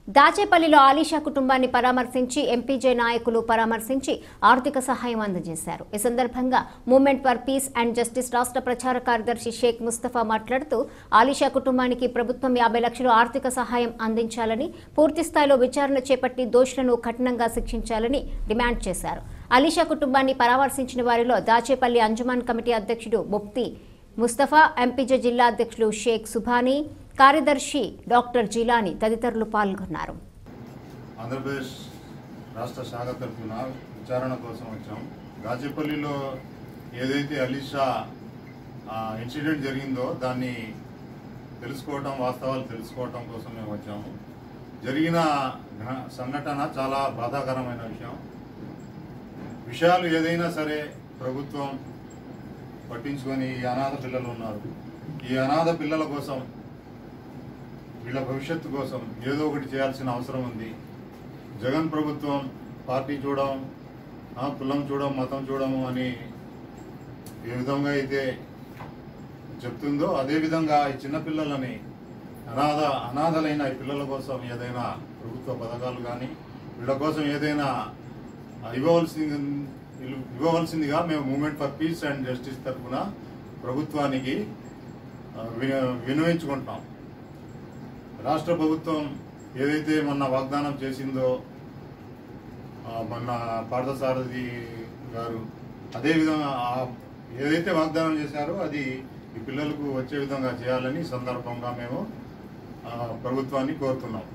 దాచేపల్లిలో ఆలీషా కుటుంబాన్ని పరామర్శించి ఎంపీజే నాయకులు పరామర్శించి ఆర్థిక సహాయం అందజేశారు ఈ సందర్భంగా movement for peace and justice రాష్ట్ర ప్రచార కార్యదర్శి షేక్ ముస్తఫా మాట్లాడుతూ ఆలీషా కుటుంబానికి ప్రభుత్వం యాభై లక్షలు ఆర్థిక సహాయం అందించాలని పూర్తి స్థాయిలో విచారణ చేపట్టి దోషులను కఠినంగా శిక్షించాలని డిమాండ్ చేశారు అలీషా కుటుంబాన్ని పరామర్శించిన వారిలో దాచేపల్లి అంజుమాన్ కమిటీ అధ్యక్షుడు ముఫ్తీ ముస్తఫా ఎంపీజే జిల్లా అధ్యక్షులు షేక్ సుభానీ కార్యదర్శి డాక్టర్ జిలాని తదితరులు పాల్గొన్నారు ఆంధ్రప్రదేశ్ రాష్ట్ర శాఖ తరఫున విచారణ కోసం వచ్చాం గాజేపల్లిలో ఏదైతే అలీషా ఆ, ఇన్సిడెంట్ జరిగిందో దాన్ని తెలుసుకోవటం వాస్తవాలు తెలుసుకోవటం కోసం మేము వచ్చాము జరిగిన ఘ- సంఘటన చాలా బాధాకరమైన విషయం విషయాలు ఏదైనా సరే ప్రభుత్వం పట్టించుకొని ఈ అనాథ పిల్లలు ఉన్నారు ఈ అనాథ పిల్లల కోసం వీళ్ళ భవిష్యత్తు కోసం ఏదో ఒకటి చేయాల్సిన అవసరం ఉంది జగన్ ప్రభుత్వం పార్టీ చూడడం ఆ, కులం చూడడం మతం చూడము అని ఏ విధంగా అయితే చెప్తుందో అదే విధంగా ఈ చిన్నపిల్లలని అనాథ అనాథలైన ఈ పిల్లల కోసం ఏదైనా ప్రభుత్వ పథకాలు కానీ వీళ్ళ కోసం ఏదైనా ఇవ్వవలసింది ఇవ్వవలసిందిగా మేము movement for peace and justice తరఫున ప్రభుత్వానికి ఆ, విన- విన్నవించుకుంటున్నాం రాష్ట్ర ప్రభుత్వం ఏదైతే మొన్న వాగ్దానం చేసిందో ఆ, మొన్న పార్థసారథి గారు అదే విధంగా ఆ- ఏదైతే వాగ్దానం చేశారో అది ఈ పిల్లలకు వచ్చే విధంగా చేయాలని ఈ సందర్భంగా మేము ఆ, ప్రభుత్వాన్ని కోరుతున్నాం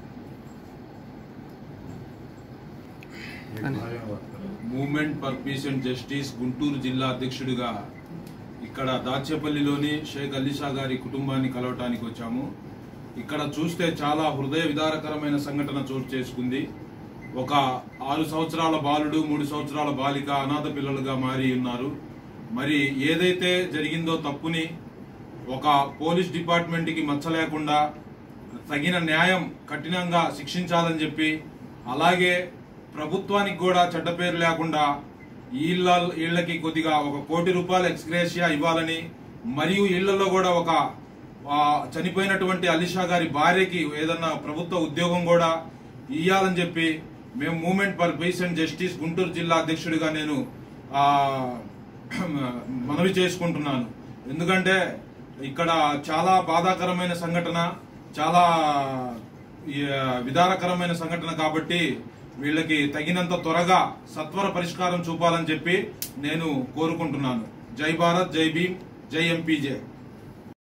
movement for peace and justice Guntur జిల్లా అధ్యక్షుడిగా ఇక్కడ దాచేపల్లిలోని షేక్ అలీషా గారి కుటుంబాన్ని కలవటానికి వచ్చాము ఇక్కడ చూస్తే చాలా హృదయ విదారకరమైన సంఘటన చోటు చేసుకుంది ఒక ఆరు సంవత్సరాల బాలుడు మూడు సంవత్సరాల బాలిక అనాథ పిల్లలుగా మారి ఉన్నారు మరి ఏదైతే జరిగిందో తప్పుని ఒక పోలీస్ డిపార్ట్మెంట్ కి మచ్చ లేకుండా తగిన న్యాయం కఠినంగా శిక్షించాలని చెప్పి అలాగే ప్రభుత్వానికి కూడా చెడ్డ పేరు లేకుండా వీళ్ళ వీళ్ళకి కొద్దిగా ఒక కోటి రూపాయల ఎక్స్గ్రేషియా ఇవ్వాలని మరియు ఇళ్లలో కూడా ఒక ఆ, చనిపోయినటువంటి అలీషా గారి భార్యకి ఏదన్నా ప్రభుత్వ ఉద్యోగం కూడా ఇవ్వాలని చెప్పి మేము movement for peace and justice Guntur జిల్లా అధ్యక్షుడిగా నేను ఆ, మనవి చేసుకుంటున్నాను ఎందుకంటే ఇక్కడ చాలా బాధాకరమైన సంఘటన చాలా ఈ, విధానకరమైన సంఘటన కాబట్టి వీళ్ళకి తగినంత త్వరగా సత్వర పరిష్కారం చూపాలని చెప్పి నేను కోరుకుంటున్నాను జై భారత్ జై భీమ్ జై ఎంపీజే